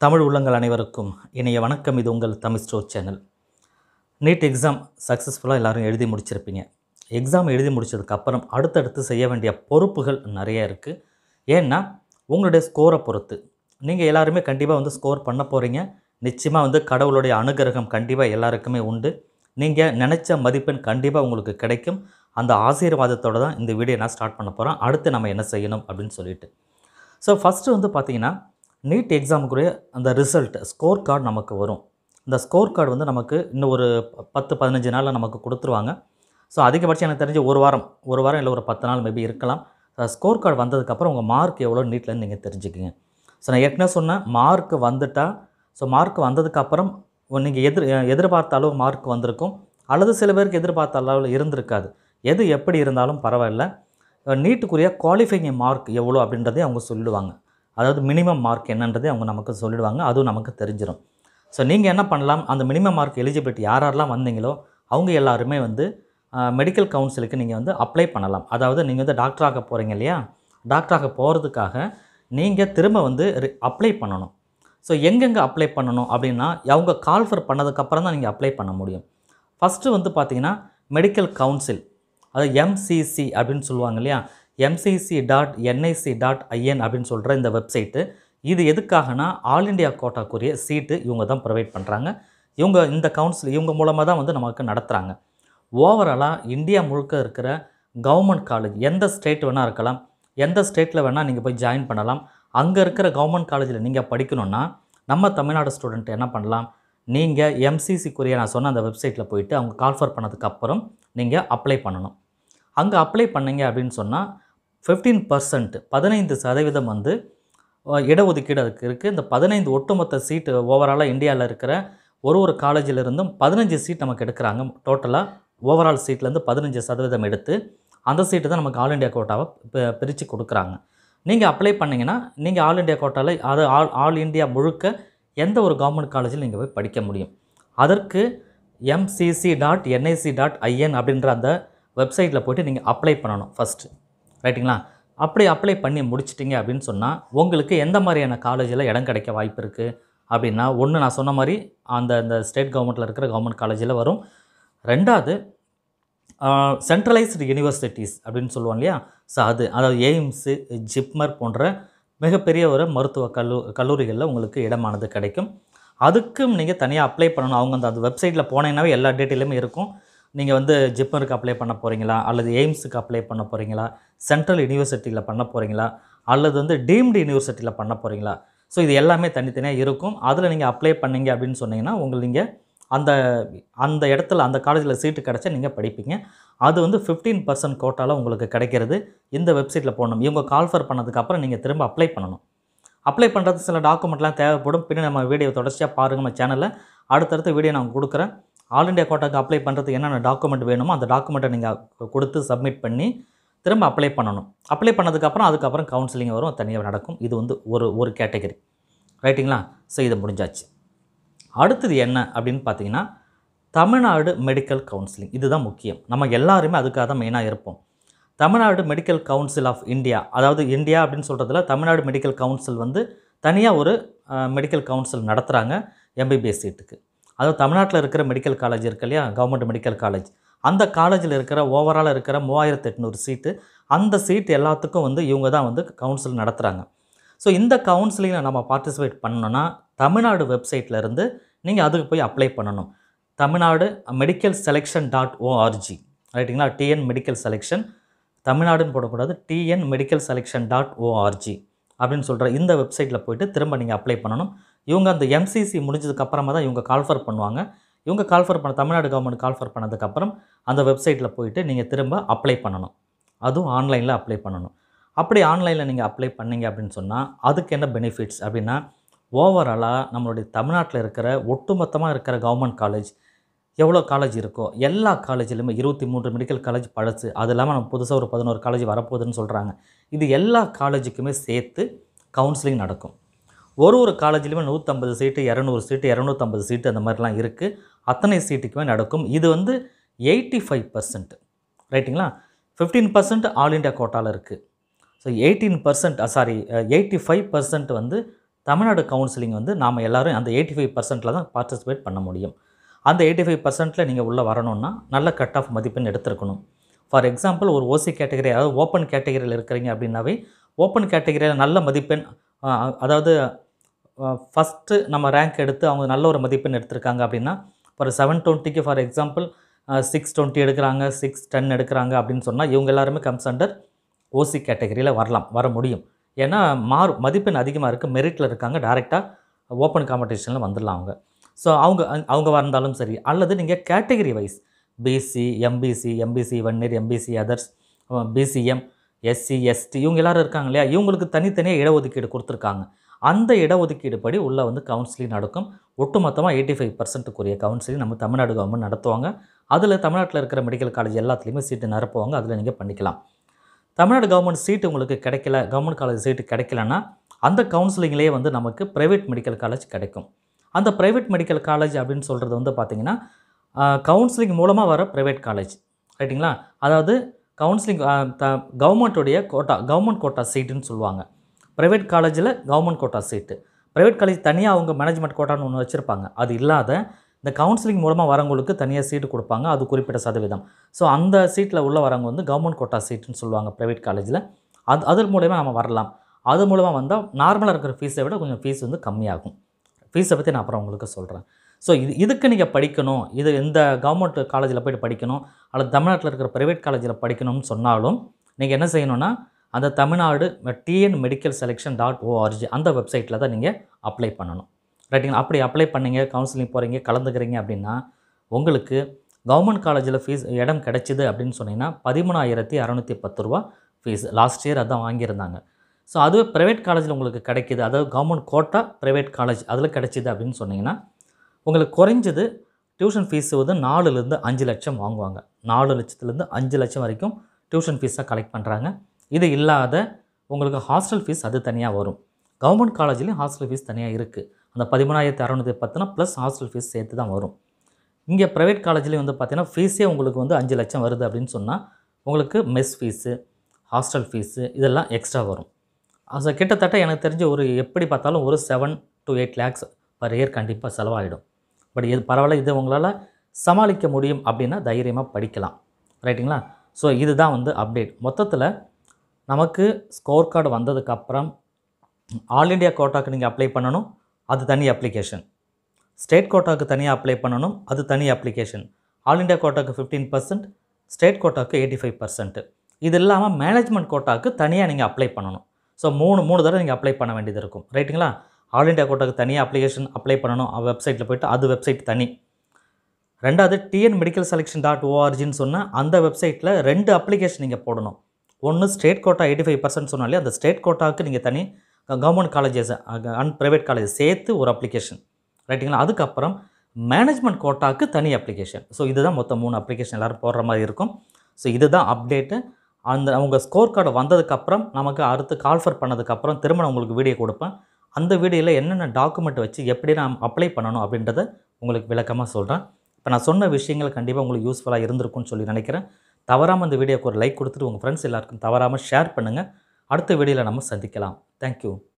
தமிழ் உள்ளங்கள் அனைவருக்கும் இனிய வணக்கம் இது உங்கள் Tamil store channel NEET exam சக்ஸஸ்ஃபுல்லாக எல்லாரும் எழுதி முடிச்சிருப்பீங்க எக்ஸாம் எழுதி முடிச்சதுக்கப்புறம் அடுத்தடுத்து செய்ய வேண்டிய பொறுப்புகள் நிறைய இருக்குது ஏன்னா உங்களுடைய ஸ்கோரை பொறுத்து நீங்கள் எல்லாருமே கண்டிப்பாக வந்து ஸ்கோர் பண்ண போகிறீங்க நிச்சயமாக வந்து கடவுளுடைய அனுகிரகம் கண்டிப்பாக எல்லாருக்குமே உண்டு நீங்கள் நினச்ச மதிப்பெண் கண்டிப்பாக உங்களுக்கு கிடைக்கும் அந்த ஆசீர்வாதத்தோடு தான் இந்த வீடியோ நான் ஸ்டார்ட் பண்ண போகிறோம் அடுத்து நம்ம என்ன செய்யணும் அப்படின்னு சொல்லிட்டு ஸோ ஃபஸ்ட்டு வந்து பார்த்தீங்கன்னா நீட் எக்ஸாமுக்குரிய அந்த ரிசல்ட் ஸ்கோர் கார்டு நமக்கு வரும் இந்த ஸ்கோர் கார்டு வந்து நமக்கு இன்னும் ஒரு ப- பத்து பதினஞ்சு நாளில் நமக்கு கொடுத்துருவாங்க ஸோ அதிகபட்சம் எனக்கு தெரிஞ்சு ஒரு வாரம் ஒரு வாரம் இல்லை ஒரு பத்து நாள் மேபி இருக்கலாம் ஸ்கோர் கார்டு வந்ததுக்கப்புறம் உங்கள் மார்க் எவ்வளோ நீட்லேருந்து நீங்கள் தெரிஞ்சுக்கிங்க ஸோ நான் ஏற்கனவே சொன்னேன் மார்க் வந்துட்டா ஸோ மார்க் வந்ததுக்கப்புறம் நீங்கள் எதிர் எதிர்பார்த்த அளவு மார்க் வந்திருக்கும் அல்லது சில பேருக்கு எதிர்பார்த்த அளவில் இருந்திருக்காது எது எப்படி இருந்தாலும் பரவாயில்ல நீட்டுக்குரிய குவாலிஃபைங் மார்க் எவ்வளோ அப்படின்றதே அவங்க சொல்லிடுவாங்க அதாவது மினிமம் மார்க் என்னன்றதே அவங்க நமக்கு சொல்லிடுவாங்க அதுவும் நமக்கு தெரிஞ்சிடும் ஸோ நீங்கள் என்ன பண்ணலாம் அந்த மினிமம் மார்க் எலிஜிபிலிட்டி யார் யாரெல்லாம் வந்தீங்களோ அவங்க எல்லாருமே வந்து மெடிக்கல் கவுன்சிலுக்கு நீங்கள் வந்து அப்ளை பண்ணலாம் அதாவது நீங்கள் வந்து டாக்டராக போகிறீங்க இல்லையா டாக்டராக போகிறதுக்காக நீங்கள் திரும்ப வந்து அப்ளை பண்ணணும் ஸோ எங்கெங்கே அப்ளை பண்ணணும் அப்படின்னா அவங்க கால்ஃபர் பண்ணதுக்கப்புறம் தான் நீங்கள் அப்ளை பண்ண முடியும் ஃபஸ்ட்டு வந்து பார்த்தீங்கன்னா மெடிக்கல் கவுன்சில் அது எம்சிசி அப்படின்னு சொல்லுவாங்க இல்லையா MCC dot NIC dot IN அப்படின்னு சொல்கிற இந்த வெப்சைட்டு இது எதுக்காகனா ஆல் இண்டியா கோட்டாக்குரிய சீட்டு இவங்க தான் ப்ரொவைட் பண்ணுறாங்க இவங்க இந்த கவுன்சில் இவங்க மூலமாக தான் வந்து நமக்கு நடத்துகிறாங்க ஓவராலாக இந்தியா முழுக்க இருக்கிற கவர்மெண்ட் காலேஜ் எந்த ஸ்டேட் வேணால் இருக்கலாம் எந்த ஸ்டேட்டில் வேணால் நீங்கள் போய் ஜாயின் பண்ணலாம் அங்கே இருக்கிற கவர்மெண்ட் காலேஜில் நீங்கள் படிக்கணும்னா நம்ம தமிழ்நாடு ஸ்டூடெண்ட் என்ன பண்ணலாம் நீங்கள் எம்சிசிக்குரிய நான் சொன்ன அந்த வெப்சைட்டில் போயிட்டு அவங்க கால்ஃபர் பண்ணதுக்கப்புறம் நீங்கள் அப்ளை பண்ணணும் அங்கே அப்ளை பண்ணீங்க அப்படின்னு சொன்னால் ஃபிஃப்டீன் பர்சன்ட் பதினைந்து சதவீதம் வந்து அஹ், இடஒதுக்கீடு அதுக்கு இருக்குது இந்த பதினைந்து ஒட்டுமொத்த சீட்டு ஓவராலாக இந்தியாவில் இருக்கிற ஒரு ஒரு காலேஜில் இருந்தும் பதினஞ்சு சீட் நமக்கு எடுக்கிறாங்க டோட்டலாக ஓவரால் சீட்லேருந்து பதினஞ்சு சதவீதம் எடுத்து அந்த சீட்டு தான் நமக்கு ஆல் இண்டியா கோட்டாவை பிரித்து கொடுக்குறாங்க நீங்கள் அப்ளை பண்ணிங்கன்னா நீங்கள் ஆல் இண்டியா கோட்டாவில் அது ஆல் ஆல் இந்தியா முழுக்க எந்த ஒரு கவர்மெண்ட் காலேஜில் நீங்கள் போய் படிக்க முடியும் அதற்கு MCC dot NIC dot IN அப்படின்ற அந்த வெப்சைட்டில் போய்ட்டு நீங்கள் அப்ளை பண்ணணும் ஃபஸ்ட்டு ரைட்டுங்களா அப்படி அப்ளை பண்ணி முடிச்சிட்டிங்க அப்படின்னு சொன்னால் உங்களுக்கு எந்த மாதிரியான காலேஜில் இடம் கிடைக்க வாய்ப்பு இருக்குது அப்படின்னா ஒன்று நான் சொன்ன மாதிரி அந்த இந்த ஸ்டேட் கவர்மெண்ட்டில் இருக்கிற கவர்மெண்ட் காலேஜில் வரும் ரெண்டாவது சென்ட்ரலைஸ்டு யூனிவர்சிட்டிஸ் அப்படின்னு சொல்லுவோம் இல்லையா ஸோ அது அதாவது எய்ம்ஸு ஜிப்மர் போன்ற மிகப்பெரிய ஒரு மருத்துவ கல்லூ கல்லூரிகளில் உங்களுக்கு இடமானது கிடைக்கும் அதுக்கும் நீங்கள் தனியாக அப்ளை பண்ணணும் அவங்க அந்த அந்த வெப்சைட்டில் போனீங்கன்னாவே எல்லா டீட்டெயிலுமே இருக்கும் நீங்கள் வந்து ஜிப்மருக்கு அப்ளை பண்ண போகிறீங்களா அல்லது எய்ம்ஸுக்கு அப்ளை பண்ண போகிறீங்களா சென்ட்ரல் யூனிவர்சிட்டியில் பண்ண போகிறீங்களா அல்லது வந்து டீம்டு யூனிவர்சிட்டியில் பண்ண போகிறீங்களா ஸோ இது எல்லாமே தனித்தனியாக இருக்கும் அதில் நீங்கள் அப்ளை பண்ணீங்க அப்படின்னு சொன்னீங்கன்னா உங்கள் நீங்கள் அந்த அந்த இடத்துல அந்த காலேஜில் சீட்டு கிடச்சா நீங்கள் படிப்பீங்க அது வந்து ஃபிஃப்டீன் பர்சன்ட் கோட்டாவில் உங்களுக்கு கிடைக்கிறது இந்த வெப்சைட்டில் போடணும் இவங்க கால்ஃபர் பண்ணதுக்கப்புறம் நீங்கள் திரும்ப அப்ளை பண்ணணும் அப்ளை பண்ணுறது சில டாக்குமெண்ட்லாம் தேவைப்படும் பின்னாடி நம்ம வீடியோ தொடர்ச்சியாக பாருங்கள் நம்ம சேனலில் அடுத்தடுத்த வீடியோ நான் கொடுக்குறேன் ஆல் இண்டியா கோட்டாக்கு அப்ளை பண்ணுறதுக்கு என்னென்ன டாக்குமெண்ட் வேணுமோ அந்த டாக்குமெண்ட்டை நீங்கள் கொடுத்து சப்மிட் பண்ணி திரும்ப அப்ளை பண்ணணும் அப்ளை பண்ணதுக்கப்புறம் அதுக்கப்புறம் கவுன்சிலிங் வரும் தனியாக நடக்கும் இது வந்து ஒரு ஒரு கேட்டகரி ரைட்டுங்களா ஸோ இது முடிஞ்சாச்சு அடுத்தது என்ன அப்படின்னு பார்த்தீங்கன்னா தமிழ்நாடு மெடிக்கல் கவுன்சிலிங் இதுதான் முக்கியம் நம்ம எல்லாருமே அதுக்காக தான் மெயினாக இருப்போம் Tamil Nadu medical council of India அதாவது இந்தியா அப்படின்னு சொல்கிறதுல தமிழ்நாடு மெடிக்கல் கவுன்சில் வந்து தனியாக ஒரு மெடிக்கல் கவுன்சில் நடத்துகிறாங்க எம்பிபிஎஸ் சீட்டுக்கு அதாவது தமிழ்நாட்டில் இருக்கிற மெடிக்கல் காலேஜ் இருக்கு இல்லையா கவர்மெண்ட் மெடிக்கல் காலேஜ் அந்த காலேஜில் இருக்கிற ஓவராலாக இருக்கிற மூவாயிரத்து எட்நூறு சீட்டு அந்த சீட் எல்லாத்துக்கும் வந்து இவங்க தான் வந்து கவுன்சில் நடத்துகிறாங்க ஸோ இந்த கவுன்சிலிங்கில் நம்ம பார்ட்டிசிபேட் பண்ணணும்னா தமிழ்நாடு வெப்சைட்டில் இருந்து நீங்கள் அதுக்கு போய் அப்ளை பண்ணணும் Tamil Nadu medical selection dot ORG ரைட்டுங்களா டிஎன் மெடிக்கல் செலெக்ஷன் தமிழ்நாடுன்னு போடக்கூடாது TN medical selection dot ORG அப்படின்னு சொல்கிற இந்த வெப்சைட்டில் போயிட்டு திரும்ப நீங்கள் அப்ளை பண்ணணும் இவங்க அந்த எம்சிசி முடிஞ்சதுக்கு அப்புறமா தான் இவங்க கால்ஃபர் பண்ணுவாங்க இவங்க கால்ஃபர் பண்ண தமிழ்நாடு கவர்மெண்ட் கால்ஃபர் பண்ணதுக்கப்புறம் அந்த வெப்சைட்டில் போயிட்டு நீங்கள் திரும்ப அப்ளை பண்ணணும் அதுவும் ஆன்லைனில் அப்ளை பண்ணணும் அப்படி ஆன்லைனில் நீங்கள் அப்ளை பண்ணீங்க அப்படின்னு சொன்னால் அதுக்கு என்ன பெனிஃபிட்ஸ் அப்படின்னா ஓவராலாக நம்மளுடைய தமிழ்நாட்டில் இருக்கிற ஒட்டுமொத்தமாக இருக்கிற கவர்மெண்ட் காலேஜ் எவ்வளோ காலேஜ் இருக்கோ எல்லா காலேஜிலுமே இருபத்தி மூன்று மெடிக்கல் காலேஜ் பழசு அது இல்லாமல் நம்ம புதுசாக ஒரு பதினோரு காலேஜ் வரப்போகுதுன்னு சொல்கிறாங்க இது எல்லா காலேஜுக்குமே சேர்த்து கவுன்சிலிங் நடக்கும் ஒரு ஒரு காலேஜ்லையுமே நூற்றம்பது சீட்டு இரநூறு சீட்டு இரநூத்தம்பது சீட்டு அந்த மாதிரிலாம் இருக்குது அத்தனை சீட்டுக்குமே நடக்கும் இது வந்து எயிட்டி ஃபைவ் பர்சன்ட் ரைட்டுங்களா ஃபிஃப்டீன் பர்சன்ட் ஆல் இண்டியா கோட்டாவில் இருக்குது so eighteen percent sorry eighty five percent வந்து தமிழ்நாடு கவுன்சிலிங் வந்து நாம் எல்லாரும் அந்த எயிட்டி ஃபைவ் பர்சன்ட்டில் தான் பார்ட்டிசிபேட் பண்ண முடியும் அந்த எயிட்டி ஃபைவ் பர்சன்ட்டில் நீங்கள் உள்ளே வரணும்னா நல்ல கட் ஆஃப் மதிப்பெண் எடுத்திருக்கணும் ஃபார் எக்ஸாம்பிள் ஒரு ஓசி கேட்டகரி அதாவது ஓப்பன் கேட்டகரியில் இருக்கிறீங்க அப்படின்னாவே ஓப்பன் கேட்டகரியில் நல்ல மதிப்பெண் அஹ், அதாவது ஃபஸ்ட்டு நம்ம ரேங்க் எடுத்து அவங்க நல்ல ஒரு மதிப்பெண் எடுத்திருக்காங்க அப்படின்னா ஃபார் செவன் டுவெண்ட்டிக்கு ஃபார் எக்ஸாம்பிள் சிக்ஸ் டுவெண்ட்டி எடுக்கிறாங்க சிக்ஸ் டென் எடுக்கிறாங்க அப்படின்னு சொன்னால் இவங்க எல்லாருமே கம்ஸ் அண்டர் ஓசி கேட்டகரியில் வரலாம் வர முடியும் ஏன்னா மார் மதிப்பெண் அதிகமாக இருக்குது மெரிட்டில் இருக்காங்க டேரெக்டாக ஓப்பன் காம்படிஷனில் வந்துடலாம் அவங்க ஸோ அவங்க அவங்க வந்தாலும் சரி அல்லது நீங்கள் category wise BC MBC MBC Vanniyar MBC others BCM SC ST இவங்க எல்லாரும் இருக்காங்க இல்லையா இவங்களுக்கு தனித்தனியாக இடஒதுக்கீடு கொடுத்துருக்காங்க அந்த இடஒதுக்கீடு படி உள்ளே வந்து கவுன்சிலிங் நடக்கும் ஒட்டுமொத்தமாக எயிட்டி ஃபைவ் பர்சன்ட்டுக்குரிய கவுன்சிலிங் நம்ம தமிழ்நாடு கவர்மெண்ட் நடத்துவாங்க அதில் தமிழ்நாட்டில் இருக்கிற மெடிக்கல் காலேஜ் எல்லாத்துலேயுமே சீட்டு நிரப்புவாங்க அதில் நீங்கள் பண்ணிக்கலாம் தமிழ்நாடு கவர்மெண்ட் சீட்டு உங்களுக்கு கிடைக்கல கவர்மெண்ட் காலேஜ் சீட்டு கிடைக்கலன்னா அந்த கவுன்சிலிங்லேயே வந்து நமக்கு ப்ரைவேட் மெடிக்கல் காலேஜ் கிடைக்கும் அந்த ப்ரைவேட் மெடிக்கல் காலேஜ் அப்படின்னு சொல்கிறது வந்து பார்த்திங்கன்னா கவுன்சிலிங் மூலமாக வர ப்ரைவேட் காலேஜ் ரைட்டுங்களா அதாவது கவுன்சிலிங் த கவர்மெண்ட்டுடைய கோட்டா கவர்மெண்ட் கோட்டா சீட்டுன்னு சொல்லுவாங்க ப்ரைவேட் காலேஜில் government quota seat private college தனியாக அவங்க மேனேஜ்மெண்ட் கோட்டான்னு ஒன்று வச்சுருப்பாங்க அது இல்லாத இந்த கவுன்சிலிங் மூலமாக வரவங்களுக்கு தனியாக சீட்டு கொடுப்பாங்க அது குறிப்பிட்ட சதவீதம் ஸோ அந்த சீட்டில் உள்ள வரவங்க வந்து கவர்மெண்ட் கோட்டா சீட்டுன்னு சொல்லுவாங்க ப்ரைவேட் காலேஜில் அது அது மூலயமா நம்ம வரலாம் அது மூலமாக வந்தால் நார்மலாக இருக்கிற ஃபீஸை விட கொஞ்சம் ஃபீஸ் வந்து கம்மியாகும் ஃபீஸை பற்றி நான் அப்புறம் உங்களுக்கு சொல்கிறேன் ஸோ இது இதுக்கு நீங்கள் படிக்கணும் இது இந்த கவர்மெண்ட் காலேஜில் போய்ட்டு படிக்கணும் அல்லது தமிழ்நாட்டில் இருக்கிற ப்ரைவேட் காலேஜில் படிக்கணும்னு சொன்னாலும் நீங்கள் என்ன செய்யணும்னா அந்த Tamil Nadu TN medical selection dot ORG அந்த வெப்சைட்டில் தான் நீங்கள் அப்ளை பண்ணணும் ரைட்டுங்களா அப்படி அப்ளை பண்ணீங்க கவுன்சிலிங் போகிறீங்க கலந்துக்கிறீங்க அப்படின்னா உங்களுக்கு கவர்மெண்ட் காலேஜில் ஃபீஸ் இடம் கிடைச்சிது அப்படின்னு சொன்னீங்கன்னா பதிமூணாயிரத்தி அறநூற்றி பத்து ரூபா ஃபீஸ் லாஸ்ட் இயர் அதான் வாங்கியிருந்தாங்க ஸோ அதுவே ப்ரைவேட் காலேஜில் உங்களுக்கு கிடைக்கிது அதாவது கவர்மெண்ட் கோட்டா ப்ரைவேட் காலேஜ் அதில் கிடைச்சிது அப்படின்னு சொன்னீங்கன்னா உங்களுக்கு குறைஞ்சது டியூஷன் ஃபீஸ் வந்து நாலுலேருந்து அஞ்சு லட்சம் வாங்குவாங்க நாலு லட்சத்துலேருந்து அஞ்சு லட்சம் வரைக்கும் டியூஷன் ஃபீஸாக கலெக்ட் பண்ணுறாங்க இது இல்லாத உங்களுக்கு ஹாஸ்டல் ஃபீஸ் அது தனியாக வரும் கவர்மெண்ட் காலேஜ்லேயும் ஹாஸ்டல் ஃபீஸ் தனியாக இருக்குது அந்த பதிமூணாயிரத்தி அறநூற்றி பத்துனா ப்ளஸ் ஹாஸ்டல் ஃபீஸ் சேர்த்து தான் வரும் இங்கே ப்ரைவேட் காலேஜ்லேயும் வந்து பார்த்தீங்கன்னா ஃபீஸே உங்களுக்கு வந்து அஞ்சு லட்சம் வருது அப்படின்னு சொன்னால் உங்களுக்கு மெஸ் ஃபீஸு ஹாஸ்டல் ஃபீஸு இதெல்லாம் எக்ஸ்ட்ரா வரும் அது கிட்டத்தட்ட எனக்கு தெரிஞ்ச ஒரு எப்படி பார்த்தாலும் ஒரு seven to eight lakhs per year கண்டிப்பாக செலவாகிடும் பட் இது பரவாயில்ல இது உங்களால் சமாளிக்க முடியும் அப்படின்னா தைரியமாக படிக்கலாம் ரைட்டுங்களா ஸோ இதுதான் வந்து அப்டேட் மொத்தத்தில் நமக்கு ஸ்கோர் கார்டு வந்ததுக்கப்புறம் ஆல் இண்டியா கோட்டாக்கு நீங்கள் அப்ளை பண்ணணும் அது தனி அப்ளிகேஷன் ஸ்டேட் கோட்டாக்கு தனியாக அப்ளை பண்ணணும் அது தனி அப்ளிகேஷன் ஆல் இண்டியா கோட்டாக்கு ஃபிஃப்டீன் பர்சன்ட் ஸ்டேட் கோட்டாக்கு எயிட்டி ஃபைவ் பர்சன்ட் இது இல்லாமல் மேனேஜ்மெண்ட் கோட்டாக்கு தனியாக நீங்கள் அப்ளை பண்ணணும் ஸோ மூணு மூணு தடவை நீங்கள் அப்ளை பண்ண வேண்டியது இருக்கும் ரைட்டுங்களா ஆல் இண்டியா கோட்டாக்கு தனியாக அப்ளிகேஷன் அப்ளை பண்ணணும் வெப்சைட்டில் போய்ட்டு அது வெப்சைட் தனி ரெண்டாவது டிஎன் மெடிக்கல் செலெக்ஷன் டாட் ஓஆர்ஜின்னு சொன்னால் அந்த வெப்சைட்டில் ரெண்டு அப்ளிகேஷன் நீங்கள் போடணும் ஒன்று state quota eighty five percent சொன்னாலே அந்த ஸ்டேட் கோட்டாவுக்கு நீங்கள் தனி government colleges and private college சேர்த்து ஒரு அப்ளிகேஷன் ரைட்டுங்களா அதுக்கப்புறம் மேனேஜ்மெண்ட் கோட்டாக்கு தனி அப்ளிகேஷன் ஸோ இதுதான் மொத்தம் மூணு அப்ளிகேஷன் எல்லோரும் போடுற மாதிரி இருக்கும் ஸோ இதுதான் அப்டேட்டு அந்த அவங்க ஸ்கோர் கார்டு வந்ததுக்கப்புறம் நமக்கு அடுத்து கால்ஃபர் பண்ணதுக்கப்புறம் திரும்ப நான் உங்களுக்கு வீடியோ கொடுப்பேன் அந்த வீடியோவில் என்னென்ன டாக்குமெண்ட் வச்சு எப்படி நான் அப்ளை பண்ணணும் அப்படின்றத உங்களுக்கு விளக்கமாக சொல்கிறேன் இப்போ நான் சொன்ன விஷயங்கள் கண்டிப்பாக உங்களுக்கு யூஸ்ஃபுல்லாக இருந்திருக்கும்னு சொல்லி நினைக்கிறேன் தவறாமல் இந்த வீடியோக்கு ஒரு லைக் கொடுத்துட்டு உங்கள் ஃப்ரெண்ட்ஸ் எல்லாருக்கும் தவறாமல் ஷேர் பண்ணுங்கள் அடுத்த வீடியோவில் நம்ம சந்திக்கலாம் தேங்க்யூ